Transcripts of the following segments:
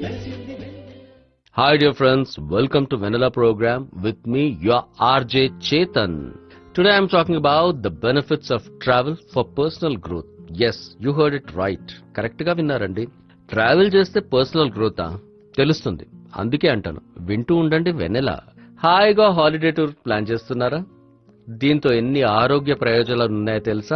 Hi dear friends, welcome to Vanilla program with me, your RJ Chetan. Today I'm talking about the benefits of travel for personal growth. Yes, you heard it right. Correct గా విన్నారండి travel చేస్తే personal growth తెలుస్తుంది అందుకే అంటాను వింటూ ఉండండి వెన్నెల హాయిగా holiday tour plan చేస్తున్నారా దీంతో ఎన్ని ఆరోగ్య ప్రయోజనాలు ఉన్నాయో తెలుసా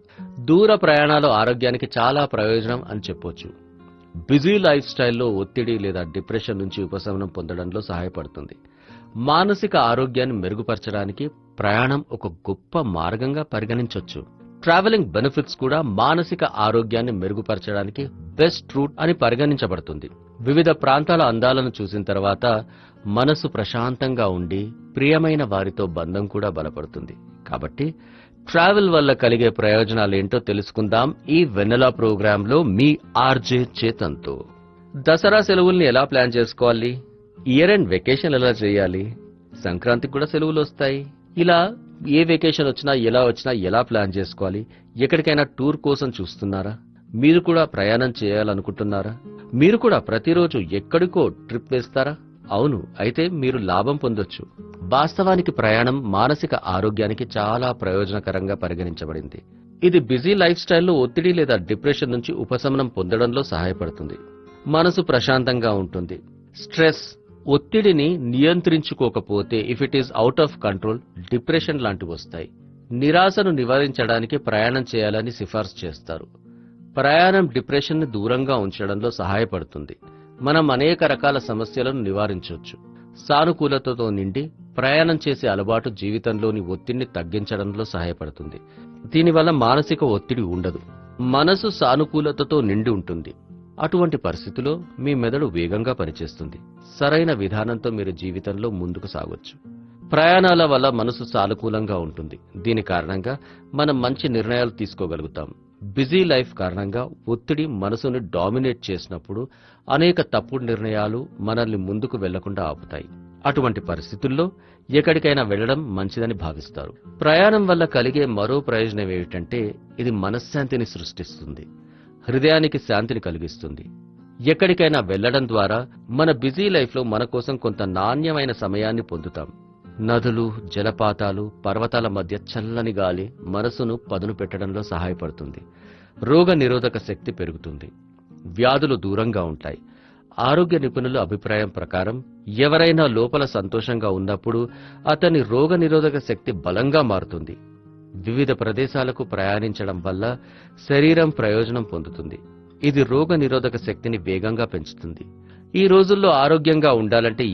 దూర ప్రయాణాలు ఆరోగ్యానికి చాలా ప్రయోజనం అని చెప్పొచ్చు బిజీ లైఫ్ స్టైల్లో ఒత్తిడి లేదా డిప్రెషన్ నుంచి ఉపశమనం పొందడంలో సహాయపడుతుంది మానసిక ఆరోగ్యాన్ని మెరుగుపరచడానికి ప్రయాణం ఒక గొప్ప మార్గంగా పరిగణించొచ్చు ట్రావెలింగ్ బెనిఫిట్స్ కూడా మానసిక ఆరోగ్యాన్ని మెరుగుపరచడానికి బెస్ట్ రూట్ అని పరిగణించబడుతుంది వివిధ ప్రాంతాల అందాలను చూసిన తర్వాత మనసు ప్రశాంతంగా ఉండి ప్రియమైన వారితో బంధం కూడా బలపడుతుంది కాబట్టి ట్రావెల్ వల్ల కలిగే ప్రయోజనాలేంటో తెలుసుకుందాం ఈ వెన్నెలా ప్రోగ్రాంలో మీ ఆర్జే చేతంతో దసరా సెలవుల్ని ఎలా ప్లాన్ చేసుకోవాలి ఇయర్ ఎండ్ వెకేషన్ ఎలా చేయాలి సంక్రాంతికి కూడా సెలవులు వస్తాయి ఇలా ఏ వెకేషన్ వచ్చినా ఎలా వచ్చినా ఎలా ప్లాన్ చేసుకోవాలి ఎక్కడికైనా టూర్ కోసం చూస్తున్నారా మీరు కూడా ప్రయాణం చేయాలనుకుంటున్నారా మీరు కూడా ప్రతిరోజు ఎక్కడికో ట్రిప్ వేస్తారా అవును అయితే మీరు లాభం పొందొచ్చు వాస్తవానికి ప్రయాణం మానసిక ఆరోగ్యానికి చాలా ప్రయోజనకరంగా పరిగణించబడింది ఇది బిజీ లైఫ్ స్టైల్లో ఒత్తిడి లేదా డిప్రెషన్ నుంచి ఉపశమనం పొందడంలో సహాయపడుతుంది మనసు ప్రశాంతంగా ఉంటుంది స్ట్రెస్ ఒత్తిడిని నియంత్రించుకోకపోతే if it is out of control depression లాంటివి వస్తాయి నిరాశను నివారించడానికి ప్రయాణం చేయాలని సిఫార్సు చేస్తారు ప్రయాణం డిప్రెషన్ ని దూరంగా ఉంచడంలో సహాయపడుతుంది మనం అనేక రకాల సమస్యలను నివారించవచ్చు సానుకూలతతో నిండి ప్రయాణం చేసే అలవాటు జీవితంలోని ఒత్తిడిని తగ్గించడంలో సహాయపడుతుంది దీనివల్ల మానసిక ఒత్తిడి ఉండదు మనసు సానుకూలతతో నిండి ఉంటుంది అటువంటి పరిస్థితిలో మీ మెదడు వేగంగా పనిచేస్తుంది సరైన విధానంతో మీరు జీవితంలో ముందుకు సాగొచ్చు ప్రయాణాల వల్ల మనసు సానుకూలంగా ఉంటుంది దీని కారణంగా మనం మంచి నిర్ణయాలు తీసుకోగలుగుతాం బిజీ లైఫ్ కారణంగా ఒత్తిడి మనసుని డామినేట్ చేసినప్పుడు అనేక తప్పుడు నిర్ణయాలు మనల్ని ముందుకు వెళ్లకుండా ఆపుతాయి అటువంటి పరిస్థితుల్లో ఎక్కడికైనా వెళ్లడం మంచిదని భావిస్తారు ప్రయాణం వల్ల కలిగే మరో ప్రయోజనం ఏమిటంటే ఇది మనశ్శాంతిని సృష్టిస్తుంది హృదయానికి శాంతిని కలిగిస్తుంది ఎక్కడికైనా వెళ్లడం ద్వారా మన బిజీ లైఫ్లో మన కోసం కొంత నాణ్యమైన సమయాన్ని పొందుతాం నదులు జలపాతాలు పర్వతాల మధ్య చల్లని గాలి మనసును పదును పెట్టడంలో సహాయపడుతుంది రోగ నిరోధక శక్తి పెరుగుతుంది వ్యాధులు దూరంగా ఉంటాయి ఆరోగ్య నిపుణుల అభిప్రాయం ప్రకారం ఎవరైనా లోపల సంతోషంగా ఉన్నప్పుడు అతని రోగ నిరోధక శక్తి బలంగా మారుతుంది వివిధ ప్రదేశాలకు ప్రయాణించడం వల్ల శరీరం ప్రయోజనం పొందుతుంది ఇది రోగ నిరోధక శక్తిని వేగంగా పెంచుతుంది ఈ రోజుల్లో ఆరోగ్యంగా ఉండాలంటే